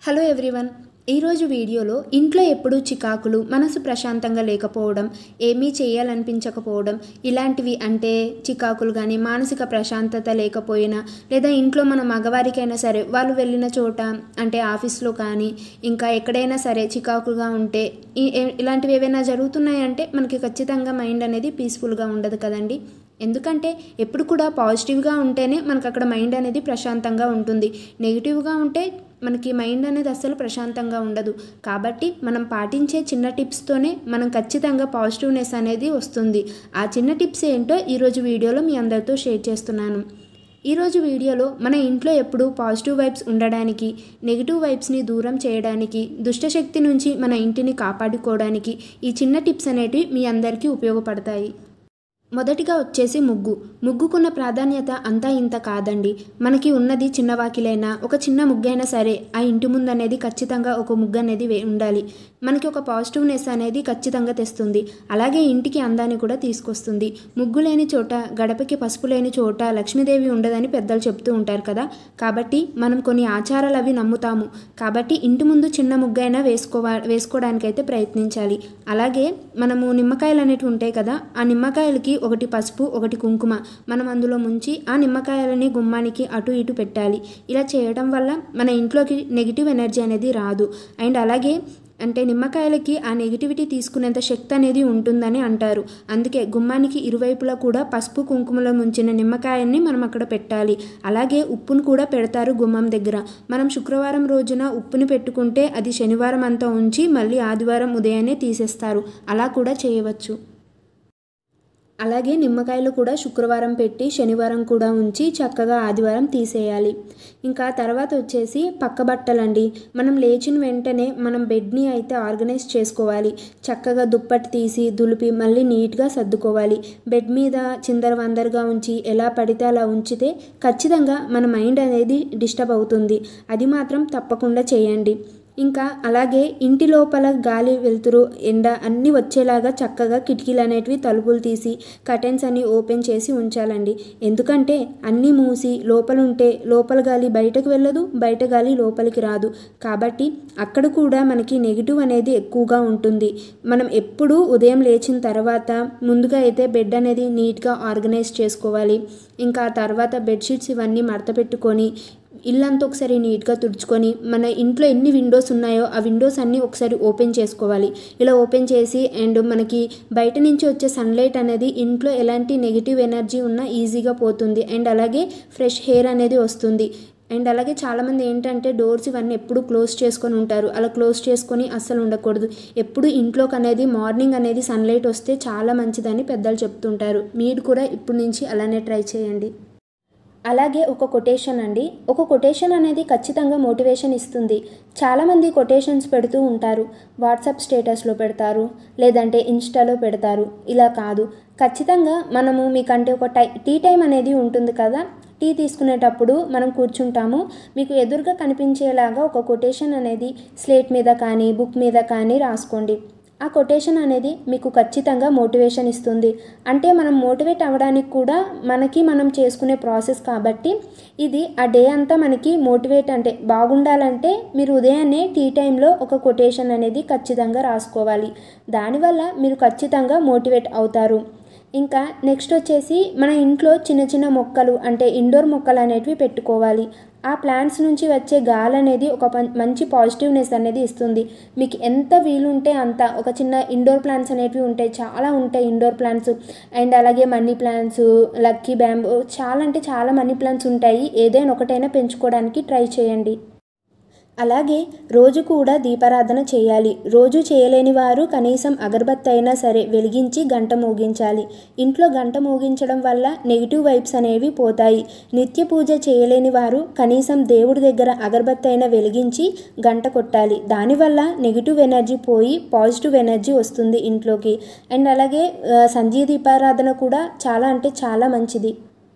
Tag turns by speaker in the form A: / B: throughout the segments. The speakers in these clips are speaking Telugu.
A: హలో ఎవ్రీవన్ ఈరోజు వీడియోలో ఇంట్లో ఎప్పుడూ చికాకులు మనసు ప్రశాంతంగా లేకపోవడం ఏమీ చేయాలనిపించకపోవడం ఇలాంటివి అంటే చికాకులు కానీ మానసిక ప్రశాంతత లేకపోయినా లేదా ఇంట్లో మన మగవారికైనా సరే వాళ్ళు వెళ్ళిన చోట అంటే ఆఫీస్లో కానీ ఇంకా ఎక్కడైనా సరే చికాకులుగా ఉంటే ఈ- ఏ- ఇలాంటివి ఏవైనా జరుగుతున్నాయంటే మనకి ఖచ్చితంగా మైండ్ అనేది పీస్ఫుల్గా ఉండదు కదండి ఎందుకంటే ఎప్పుడు కూడా పాజిటివ్గా ఉంటేనే మనకు అక్కడ మైండ్ అనేది ప్రశాంతంగా ఉంటుంది నెగిటివ్గా ఉంటే మనకి మైండ్ అనేది అస్సలు ప్రశాంతంగా ఉండదు కాబట్టి మనం పాటించే చిన్న టిప్స్తోనే మనం ఖచ్చితంగా పాజిటివ్నెస్ అనేది వస్తుంది ఆ చిన్న టిప్స్ ఏంటో ఈరోజు వీడియోలో మీ అందరితో షేర్ చేస్తున్నాను ఈరోజు వీడియోలో మన ఇంట్లో ఎప్పుడూ పాజిటివ్ వైబ్స్ ఉండడానికి నెగిటివ్ వైబ్స్ని దూరం చేయడానికి దుష్టశక్తి నుంచి మన ఇంటిని కాపాడుకోవడానికి ఈ చిన్న టిప్స్ అనేటివి మీ అందరికీ ఉపయోగపడతాయి మొదటిగా వచ్చేసి ముగ్గు ముగ్గుకున్న ప్రాధాన్యత అంతా ఇంత కాదండి మనకి ఉన్నది చిన్న వాకిలైనా ఒక చిన్న ముగ్గైనా సరే ఆ ఇంటి ముందు అనేది ఖచ్చితంగా ఒక ముగ్గు అనేది వే- ఉండాలి మనకి ఒక పాజిటివ్నెస్ అనేది ఖచ్చితంగా తెస్తుంది అలాగే ఇంటికి అందాన్ని కూడా తీసుకొస్తుంది ముగ్గు లేని చోట గడపకి పసుపు లేని చోట లక్ష్మీదేవి ఉండదని పెద్దలు చెప్తూ ఉంటారు కదా కాబట్టి మనం కొన్ని ఆచారాలు అవి నమ్ముతాము కాబట్టి ఇంటి ముందు చిన్న ముగ్గైనా వేసుకోవా వేసుకోవడానికైతే ప్రయత్నించాలి అలాగే మనము నిమ్మకాయలు అనేటివి ఉంటాయి కదా ఆ నిమ్మకాయలకి ఒకటి పసుపు ఒకటి కుంకుమ మనం అందులో ముంచి ఆ నిమ్మకాయలని గుమ్మానికి అటు ఇటు పెట్టాలి ఇలా చేయడం వల్ల మన ఇంట్లోకి నెగిటివ్ ఎనర్జీ అనేది రాదు అండ్ అలాగే అంటే నిమ్మకాయలకి ఆ నెగిటివిటీ తీసుకునేంత శక్తి అనేది ఉంటుందని అంటారు అందుకే గుమ్మానికి ఇరువైపులా కూడా పసుపు కుంకుమలో ముంచిన నిమ్మకాయల్ని మనం అక్కడ పెట్టాలి అలాగే ఉప్పును కూడా పెడతారు గుమ్మం దగ్గర మనం శుక్రవారం రోజున ఉప్పుని పెట్టుకుంటే అది శనివారం అంతా ఉంచి మళ్ళీ ఆదివారం ఉదయాన్నే తీసేస్తారు అలా కూడా చేయవచ్చు అలాగే నిమ్మకాయలు కూడా శుక్రవారం పెట్టి శనివారం కూడా ఉంచి చక్కగా ఆదివారం తీసేయాలి ఇంకా తర్వాత వచ్చేసి పక్క బట్టలండి మనం లేచిన వెంటనే మనం బెడ్ని అయితే ఆర్గనైజ్ చేసుకోవాలి చక్కగా దుప్పటి తీసి దులిపి మళ్ళీ నీట్గా సర్దుకోవాలి బెడ్ మీద చిందర వందరగా ఉంచి ఎలా పడితే అలా ఉంచితే ఖచ్చితంగా మన మైండ్ అనేది డిస్టర్బ్ అవుతుంది అది మాత్రం తప్పకుండా చేయండి ఇంకా అలాగే ఇంటి లోపల గాలి వెలుతురు ఎండ అన్నీ వచ్చేలాగా చక్కగా కిటికీలు అనేటివి తలుపులు తీసి కర్టెన్స్ అన్ని ఓపెన్ చేసి ఉంచాలండి ఎందుకంటే అన్నీ మూసి లోపల ఉంటే లోపల గాలి బయటకు వెళ్ళదు బయట గాలి లోపలికి రాదు కాబట్టి అక్కడ కూడా మనకి నెగిటివ్ అనేది ఎక్కువగా ఉంటుంది మనం ఎప్పుడూ ఉదయం లేచిన తర్వాత ముందుగా అయితే బెడ్ అనేది నీట్గా ఆర్గనైజ్ చేసుకోవాలి ఇంకా ఆ తర్వాత బెడ్షీట్స్ ఇవన్నీ మడత పెట్టుకొని ఇల్లంతా ఒకసారి నీట్గా తుడుచుకొని మన ఇంట్లో ఎన్ని విండోస్ ఉన్నాయో ఆ విండోస్ అన్నీ ఒకసారి ఓపెన్ చేసుకోవాలి ఇలా ఓపెన్ చేసి అండ్ మనకి బయట నుంచి వచ్చే సన్లైట్ అనేది ఇంట్లో ఎలాంటి నెగిటివ్ ఎనర్జీ ఉన్నా ఈజీగా పోతుంది అండ్ అలాగే ఫ్రెష్ హెయిర్ అనేది వస్తుంది అండ్ అలాగే చాలామంది ఏంటంటే డోర్స్ ఇవన్నీ ఎప్పుడు క్లోజ్ చేసుకొని ఉంటారు అలా క్లోజ్ చేసుకొని అస్సలు ఉండకూడదు ఎప్పుడు ఇంట్లోకి అనేది మార్నింగ్ అనేది సన్లైట్ వస్తే చాలా మంచిదని పెద్దలు చెప్తుంటారు మీరు కూడా ఇప్పటి నుంచి అలానే ట్రై చేయండి అలాగే ఒక కొటేషన్ అండి ఒక కొటేషన్ అనేది ఖచ్చితంగా మోటివేషన్ ఇస్తుంది చాలామంది కొటేషన్స్ పెడుతూ ఉంటారు వాట్సాప్ స్టేటస్లో పెడతారు లేదంటే ఇన్స్టాలో పెడతారు ఇలా కాదు ఖచ్చితంగా మనము మీకంటే ఒక టై టీ టైం అనేది ఉంటుంది కదా టీ తీసుకునేటప్పుడు మనం కూర్చుంటాము మీకు ఎదురుగా కనిపించేలాగా ఒక కొటేషన్ అనేది స్లేట్ మీద కానీ బుక్ మీద కానీ రాసుకోండి ఆ కొటేషన్ అనేది మీకు ఖచ్చితంగా మోటివేషన్ ఇస్తుంది అంటే మనం మోటివేట్ అవ్వడానికి కూడా మనకి మనం చేసుకునే ప్రాసెస్ కాబట్టి ఇది ఆ డే అంతా మనకి మోటివేట్ అంటే బాగుండాలంటే మీరు ఉదయాన్నే టీ టైంలో ఒక కొటేషన్ అనేది ఖచ్చితంగా రాసుకోవాలి దానివల్ల మీరు ఖచ్చితంగా మోటివేట్ అవుతారు ఇంకా నెక్స్ట్ వచ్చేసి మన ఇంట్లో చిన్న చిన్న మొక్కలు అంటే ఇండోర్ మొక్కలు అనేటివి పెట్టుకోవాలి ఆ ప్లాంట్స్ నుంచి వచ్చే గాలి అనేది ఒక పం- మంచి పాజిటివ్నెస్ అనేది ఇస్తుంది మీకు ఎంత వీలుంటే అంత ఒక చిన్న ఇండోర్ ప్లాంట్స్ అనేటివి ఉంటాయి చాలా ఉంటాయి ఇండోర్ ప్లాంట్స్ అండ్ అలాగే మనీ ప్లాంట్స్ లక్కీ బ్యాంబూ చాలా అంటే చాలా మనీ ప్లాంట్స్ ఉంటాయి ఏదైనా ఒకటైనా పెంచుకోవడానికి ట్రై చేయండి అలాగే రోజు కూడా దీపారాధన చేయాలి రోజు చేయలేని వారు కనీసం అగరబత్తి అయినా సరే వెలిగించి గంట మోగించాలి ఇంట్లో గంట మోగించడం వల్ల నెగిటివ్ వైబ్స్ అనేవి పోతాయి నిత్య పూజ చేయలేని వారు కనీసం దేవుడి దగ్గర అగరబత్తి అయినా వెలిగించి గంట కొట్టాలి దానివల్ల నెగిటివ్ ఎనర్జీ పోయి పాజిటివ్ ఎనర్జీ వస్తుంది ఇంట్లోకి అండ్ అలాగే ఆ, సంజీ దీపారాధన కూడా చాలా అంటే చాలా మంచిది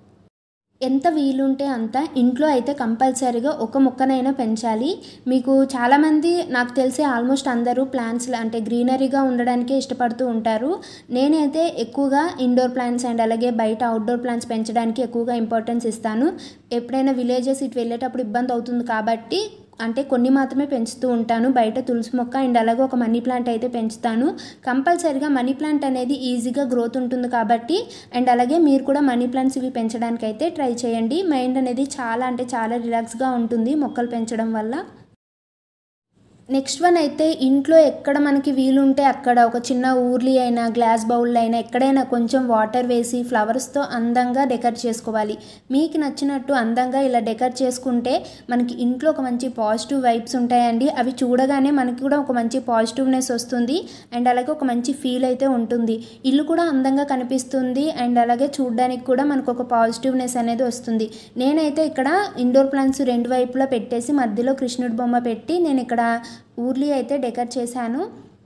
A: ఎంత వీలుంటే అంత ఇంట్లో అయితే కంపల్సరీగా ఒక మొక్కనైనా పెంచాలి మీకు చాలామంది నాకు తెలిసి ఆల్మోస్ట్ అందరూ ప్లాంట్స్ అంటే గ్రీనరీగా ఉండడానికే ఇష్టపడుతూ ఉంటారు నేనైతే ఎక్కువగా ఇండోర్ ప్లాంట్స్ అండ్ అలాగే బయట అవుట్డోర్ ప్లాంట్స్ పెంచడానికి ఎక్కువగా ఇంపార్టెన్స్ ఇస్తాను ఎప్పుడైనా విలేజెస్ ఇటు వెళ్ళేటప్పుడు ఇబ్బంది అవుతుంది కాబట్టి అంటే కొన్ని మాత్రమే పెంచుతూ ఉంటాను బయట తులసి మొక్క అండ్ అలాగే ఒక మనీ ప్లాంట్ అయితే పెంచుతాను కంపల్సరిగా మనీ ప్లాంట్ అనేది ఈజీగా గ్రోత్ ఉంటుంది కాబట్టి అండ్ అలాగే మీరు కూడా మనీ ప్లాంట్స్ ఇవి పెంచడానికి అయితే ట్రై చేయండి మైండ్ అనేది చాలా అంటే చాలా రిలాక్స్గా ఉంటుంది మొక్కలు పెంచడం వల్ల నెక్స్ట్ వన్ అయితే ఇంట్లో ఎక్కడ మనకి వీలుంటే అక్కడ ఒక చిన్న ఊర్లీ అయినా గ్లాస్ బౌల్ అయినా ఎక్కడైనా కొంచెం వాటర్ వేసి ఫ్లవర్స్తో అందంగా డెకర్ చేసుకోవాలి మీకు నచ్చినట్టు అందంగా ఇలా డెకర్ చేసుకుంటే మనకి ఇంట్లో ఒక మంచి పాజిటివ్ వైబ్స్ ఉంటాయండి అవి చూడగానే మనకి కూడా ఒక మంచి పాజిటివ్నెస్ వస్తుంది అండ్ అలాగే ఒక మంచి ఫీల్ అయితే ఉంటుంది ఇల్లు కూడా అందంగా కనిపిస్తుంది అండ్ అలాగే చూడడానికి కూడా మనకు ఒక పాజిటివ్నెస్ అనేది వస్తుంది నేనైతే ఇక్కడ ఇండోర్ ప్లాంట్స్ రెండు వైపులా పెట్టేసి మధ్యలో కృష్ణుడి బొమ్మ పెట్టి నేను ఇక్కడ ఊర్లీ అయితే డెకర్ చేశాను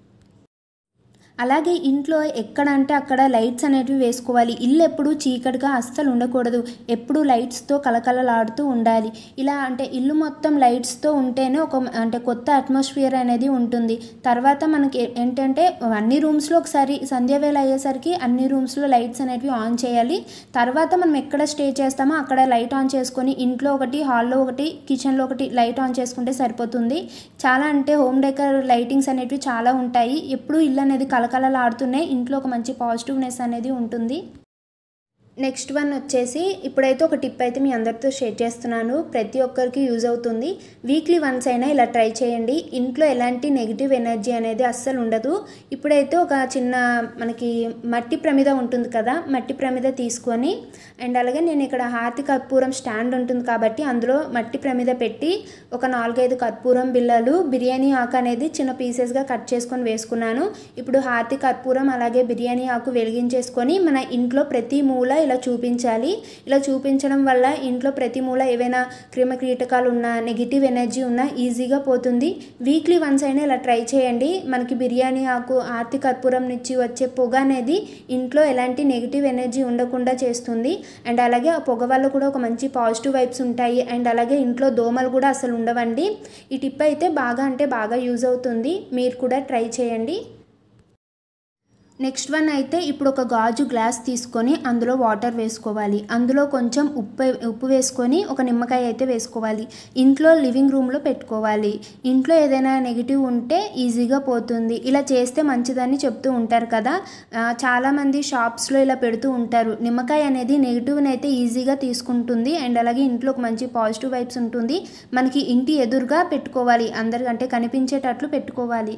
A: అలాగే ఇంట్లో ఎక్కడ అంటే అక్కడ లైట్స్ అనేటివి వేసుకోవాలి ఇల్లు ఎప్పుడు చీకటిగా అస్సలు ఉండకూడదు ఎప్పుడు లైట్స్తో కలకలలాడుతూ ఉండాలి ఇలా అంటే ఇల్లు మొత్తం లైట్స్తో ఉంటేనే ఒక అంటే కొత్త అట్మాస్ఫియర్ అనేది ఉంటుంది తర్వాత మనకి ఏంటంటే అన్ని రూమ్స్లో ఒకసారి సంధ్యావేళ అయ్యేసరికి అన్ని రూమ్స్లో లైట్స్ అనేటివి ఆన్ చేయాలి తర్వాత మనం ఎక్కడ స్టే చేస్తామో అక్కడ లైట్ ఆన్ చేసుకొని ఇంట్లో ఒకటి హాల్లో ఒకటి కిచెన్లో ఒకటి లైట్ ఆన్ చేసుకుంటే సరిపోతుంది చాలా అంటే హోమ్ డెకర్ లైటింగ్స్ అనేటివి చాలా ఉంటాయి ఎప్పుడు ఇల్లు అనేది కలకలలాడుతూనే ఇంట్లో ఒక మంచి పాజిటివ్నెస్ అనేది ఉంటుంది నెక్స్ట్ వన్ వచ్చేసి ఇప్పుడైతే ఒక టిప్ అయితే మీ అందరితో షేర్ చేస్తున్నాను ప్రతి ఒక్కరికి యూజ్ అవుతుంది వీక్లీ వన్స్ అయినా ఇలా ట్రై చేయండి ఇంట్లో ఎలాంటి నెగిటివ్ ఎనర్జీ అనేది అస్సలు ఉండదు ఇప్పుడైతే ఒక చిన్న మనకి మట్టి ప్రమిద ఉంటుంది కదా మట్టి ప్రమిద తీసుకొని అండ్ అలాగే నేను ఇక్కడ హాతి కర్పూరం స్టాండ్ ఉంటుంది కాబట్టి అందులో మట్టి ప్రమిద పెట్టి ఒక నాలుగైదు కర్పూరం బిళ్ళలు బిర్యానీ ఆకు అనేది చిన్న పీసెస్గా కట్ చేసుకొని వేసుకున్నాను ఇప్పుడు హాతి కర్పూరం అలాగే బిర్యానీ ఆకు వెలిగించేసుకొని మన ఇంట్లో ప్రతి మూల ఇలా చూపించాలి ఇలా చూపించడం వల్ల ఇంట్లో ప్రతి మూల ఏవైనా క్రిమికీటకాలు ఉన్నా నెగిటివ్ ఎనర్జీ ఉన్నా ఈజీగా పోతుంది వీక్లీ వన్స్ అయినా ఇలా ట్రై చేయండి మనకి బిర్యానీ ఆకు ఆర్తి కర్పూరం నుంచి వచ్చే పొగ అనేది ఇంట్లో ఎలాంటి నెగిటివ్ ఎనర్జీ ఉండకుండా చేస్తుంది అండ్ అలాగే ఆ పొగ వల్ల కూడా ఒక మంచి పాజిటివ్ వైబ్స్ ఉంటాయి అండ్ అలాగే ఇంట్లో దోమలు కూడా అసలు ఉండవండి ఈ టిప్ అయితే బాగా అంటే బాగా యూజ్ అవుతుంది మీరు కూడా ట్రై చేయండి నెక్స్ట్ వన్ అయితే ఇప్పుడు ఒక గాజు గ్లాస్ తీసుకొని అందులో వాటర్ వేసుకోవాలి అందులో కొంచెం ఉప్పు ఉప్పు వేసుకొని ఒక నిమ్మకాయ అయితే వేసుకోవాలి ఇంట్లో లివింగ్ రూమ్లో పెట్టుకోవాలి ఇంట్లో ఏదైనా నెగిటివ్ ఉంటే ఈజీగా పోతుంది ఇలా చేస్తే మంచిదని చెప్తూ ఉంటారు కదా చాలామంది షాప్స్లో ఇలా పెడుతూ ఉంటారు నిమ్మకాయ అనేది నెగిటివ్ని అయితే ఈజీగా తీసుకుంటుంది అండ్ అలాగే ఇంట్లో ఒక మంచి పాజిటివ్ వైబ్స్ ఉంటుంది మనకి ఇంటి ఎదురుగా పెట్టుకోవాలి అందరికంటే కనిపించేటట్లు పెట్టుకోవాలి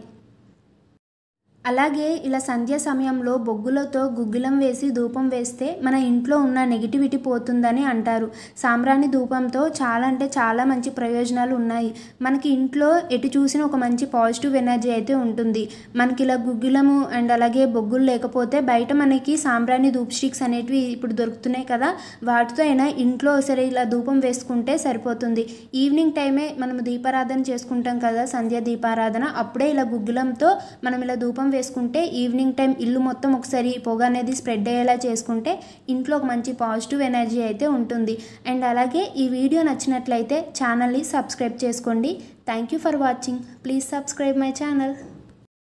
A: అలాగే ఇలా సంధ్య సమయంలో బొగ్గులతో గుగ్గిలం వేసి ధూపం వేస్తే మన ఇంట్లో ఉన్న నెగిటివిటీ పోతుందని అంటారు సాంబ్రాణి ధూపంతో చాలా అంటే చాలా మంచి ప్రయోజనాలు ఉన్నాయి మనకి ఇంట్లో ఎటు చూసిన ఒక మంచి పాజిటివ్ ఎనర్జీ అయితే ఉంటుంది మనకి ఇలా గుగ్గిలము అండ్ అలాగే బొగ్గులు లేకపోతే బయట మనకి సాంబ్రాణి ధూప్ స్టిక్స్ అనేటివి ఇప్పుడు దొరుకుతున్నాయి కదా వాటితో అయినా ఇంట్లో సరే ఇలా ధూపం వేసుకుంటే సరిపోతుంది ఈవినింగ్ టైమే మనం దీపారాధన చేసుకుంటాం కదా సంధ్య దీపారాధన అప్పుడే ఇలా గుగ్గిలంతో మనం ఇలా ధూపం వేసుకుంటే ఈవినింగ్ టైం ఇల్లు మొత్తం ఒకసారి పొగ అనేది స్ప్రెడ్ అయ్యేలా చేసుకుంటే ఇంట్లో ఒక మంచి పాజిటివ్ ఎనర్జీ అయితే ఉంటుంది అండ్ అలాగే ఈ వీడియో నచ్చినట్లయితే ఛానల్ని సబ్స్క్రైబ్ చేసుకోండి thank you for watching please subscribe my channel